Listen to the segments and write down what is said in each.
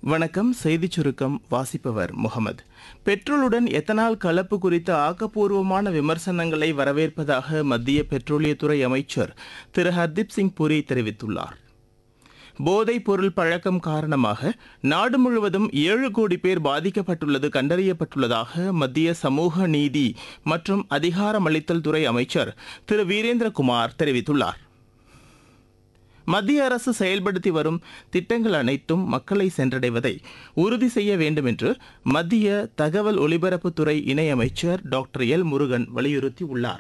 வணக்கம் செய்திச் சுருக்கம் வாசிப்பவர் முகமது பெட்ரோலுடன் எத்தனால் கலப்பு குறித்த ஆக்கப்பூர்வமான விமர்சனங்களை வரவேற்பதாக மத்திய பெட்ரோலியத்துறை அமைச்சர் திரு ஹர்தீப் சிங் புரி தெரிவித்துள்ளார் போதைப் பொருள் பழக்கம் காரணமாக நாடு முழுவதும் ஏழு கோடி பேர் பாதிக்கப்பட்டுள்ளது கண்டறியப்பட்டுள்ளதாக மத்திய சமூக நீதி மற்றும் அதிகாரமளித்தல் துறை அமைச்சர் திரு வீரேந்திரகுமார் தெரிவித்துள்ளார் மத்திய அரசு செயல்படுத்தி வரும் திட்டங்கள் அனைத்தும் மக்களை சென்றடைவதை உறுதி செய்ய வேண்டும் என்று மத்திய தகவல் ஒலிபரப்புத்துறை இணையமைச்சர் டாக்டர் எல் முருகன் வலியுறுத்தியுள்ளார்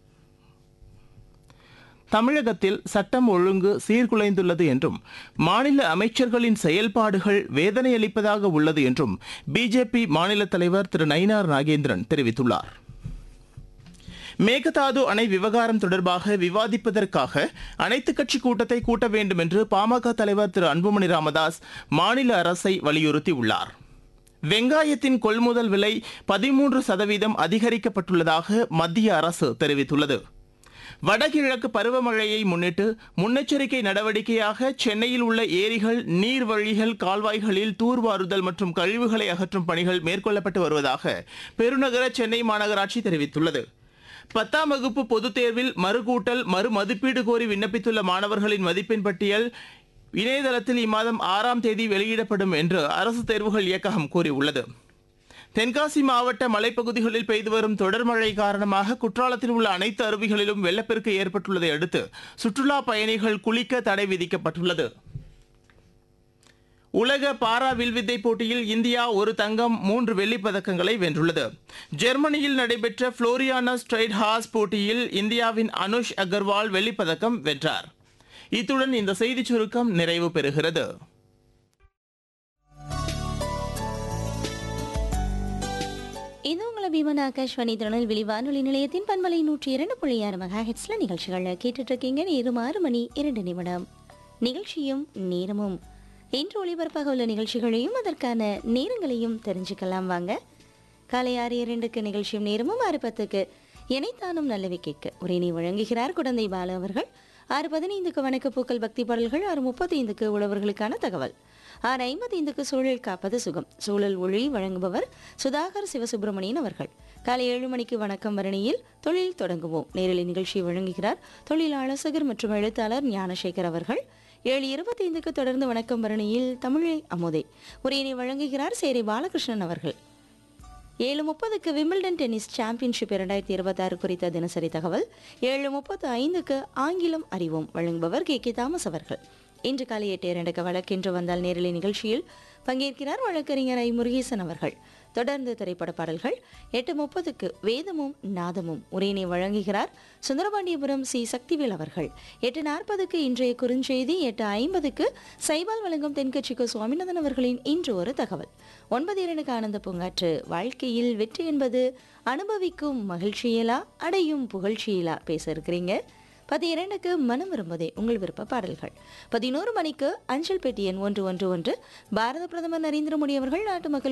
தமிழகத்தில் சட்டம் ஒழுங்கு சீர்குலைந்துள்ளது என்றும் மாநில அமைச்சர்களின் செயல்பாடுகள் வேதனையளிப்பதாக உள்ளது என்றும் பிஜேபி மாநில தலைவர் திரு நயினார் நாகேந்திரன் தெரிவித்துள்ளார் மேகதாது அணை விவகாரம் தொடர்பாக விவாதிப்பதற்காக அனைத்துக் கட்சி கூட்டத்தை கூட்ட வேண்டும் என்று பாமக தலைவர் திரு அன்புமணி ராமதாஸ் மாநில அரசை வலியுறுத்தியுள்ளார் வெங்காயத்தின் கொள்முதல் விலை பதிமூன்று சதவீதம் அதிகரிக்கப்பட்டுள்ளதாக மத்திய அரசு தெரிவித்துள்ளது வடகிழக்கு பருவமழையை முன்னிட்டு முன்னெச்சரிக்கை நடவடிக்கையாக சென்னையில் உள்ள ஏரிகள் நீர்வழிகள் கால்வாய்களில் தூர்வாருதல் மற்றும் கழிவுகளை அகற்றும் பணிகள் மேற்கொள்ளப்பட்டு வருவதாக பெருநகர சென்னை மாநகராட்சி தெரிவித்துள்ளது பத்தாம் வகுப்பு பொதுத் தேர்வில் மறுகூட்டல் மறு மதிப்பீடு கோரி விண்ணப்பித்துள்ள மாணவர்களின் மதிப்பெண் பட்டியல் இணையதளத்தில் இம்மாதம் ஆறாம் தேதி வெளியிடப்படும் என்று அரசு தேர்வுகள் இயக்ககம் கூறியுள்ளது தென்காசி மாவட்ட மலைப்பகுதிகளில் பெய்து வரும் தொடர் மழை காரணமாக குற்றாலத்தில் உள்ள அனைத்து அருவிகளிலும் வெள்ளப்பெருக்கு ஏற்பட்டுள்ளதை அடுத்து சுற்றுலா பயணிகள் குளிக்க தடை விதிக்கப்பட்டுள்ளது உலக பாரா வில்வித்தை போட்டியில் இந்தியா ஒரு தங்கம் மூன்று வெள்ளிப் பதக்கங்களை வென்றுள்ளது ஜெர்மனியில் நடைபெற்ற புளோரியானா ஸ்ட்ரைட் ஹாஸ் போட்டியில் இந்தியாவின் அனுஷ் அகர்வால் வெள்ளிப் பதக்கம் வென்றார் இத்துடன் இந்த செய்திச் சுருக்கம் நிறைவு பெறுகிறது இது உங்களை பீமன் ஆகாஷ்வாணி திருநெல்வேலி வானொலி நிலையத்தின் பண்பலை நூற்றி இரண்டு புள்ளி ஆறு மெகா ஹெட்ஸ்ல நிகழ்ச்சிகள் கேட்டுட்டு இருக்கீங்க நேரம் ஆறு மணி இரண்டு நிமிடம் நிகழ்ச்சியும் நேரமும் இன்று ஒளிபரப்பாக உள்ள நிகழ்ச்சிகளையும் அதற்கான நேரங்களையும் தெரிஞ்சுக்கலாம் வாங்க காலை ஆறு இரண்டுக்கு நிகழ்ச்சியும் நேரமும் ஆறு பத்துக்கு இணைத்தானும் நல்லவை கேட்க உரையினை வழங்குகிறார் குடந்தை பாலு அவர்கள் ஆறு பதினைந்துக்கு வணக்க பூக்கள் பக்தி பாடல்கள் ஆறு முப்பத்தைந்துக்கு உழவர்களுக்கான தகவல் ஆறு ஐம்பத்தைந்துக்கு சூழல் காப்பது சுகம் சூழல் ஒளி வழங்குபவர் சுதாகர் சிவசுப்பிரமணியன் அவர்கள் காலை ஏழு மணிக்கு வணக்கம் வரணியில் தொழில் தொடங்குவோம் நேரலை நிகழ்ச்சியை வழங்குகிறார் தொழில் ஆலோசகர் மற்றும் எழுத்தாளர் ஞானசேகர் அவர்கள் ஏழு இருபத்தைந்துக்கு தொடர்ந்து வணக்கம் வரணியில் தமிழை அமுதே உரையினை வழங்குகிறார் சேரி பாலகிருஷ்ணன் அவர்கள் ஏழு முப்பதுக்கு விம்பிள்டன் டென்னிஸ் சாம்பியன்ஷிப் இரண்டாயிரத்தி இருபத்தாறு குறித்த தினசரி தகவல் ஏழு முப்பத்து ஐந்துக்கு ஆங்கிலம் அறிவோம் வழங்குபவர் கே கே தாமஸ் அவர்கள் இன்று காலை எட்டு இரண்டுக்கு வழக்கென்று வந்தால் நேரலை நிகழ்ச்சியில் பங்கேற்கிறார் வழக்கறிஞர் ஐ முருகேசன் அவர்கள் தொடர்ந்து திரைப்பட பாடல்கள் எட்டு முப்பதுக்கு வேதமும் நாதமும் உரையினை வழங்குகிறார் சுந்தரபாண்டியபுரம் சி சக்திவேல் அவர்கள் எட்டு நாற்பதுக்கு இன்றைய குறுஞ்செய்தி எட்டு ஐம்பதுக்கு சைபால் வழங்கும் தென்கட்சிக்கு சுவாமிநாதன் அவர்களின் இன்று ஒரு தகவல் ஒன்பது இரண்டுக்கு ஆனந்த பூங்காற்று வாழ்க்கையில் வெற்றி என்பது அனுபவிக்கும் மகிழ்ச்சியிலா அடையும் புகழ்ச்சியிலா பேச இருக்கிறீங்க பதி இரண்டுக்கு மனம் விரும்புதே உங்கள் விருப்ப பாடல்கள் பதினோரு மணிக்கு அஞ்சல் பெட்டி எண் ஒன்று ஒன்று ஒன்று பாரத பிரதமர் நரேந்திர மோடி அவர்கள் நாட்டு மக்கள்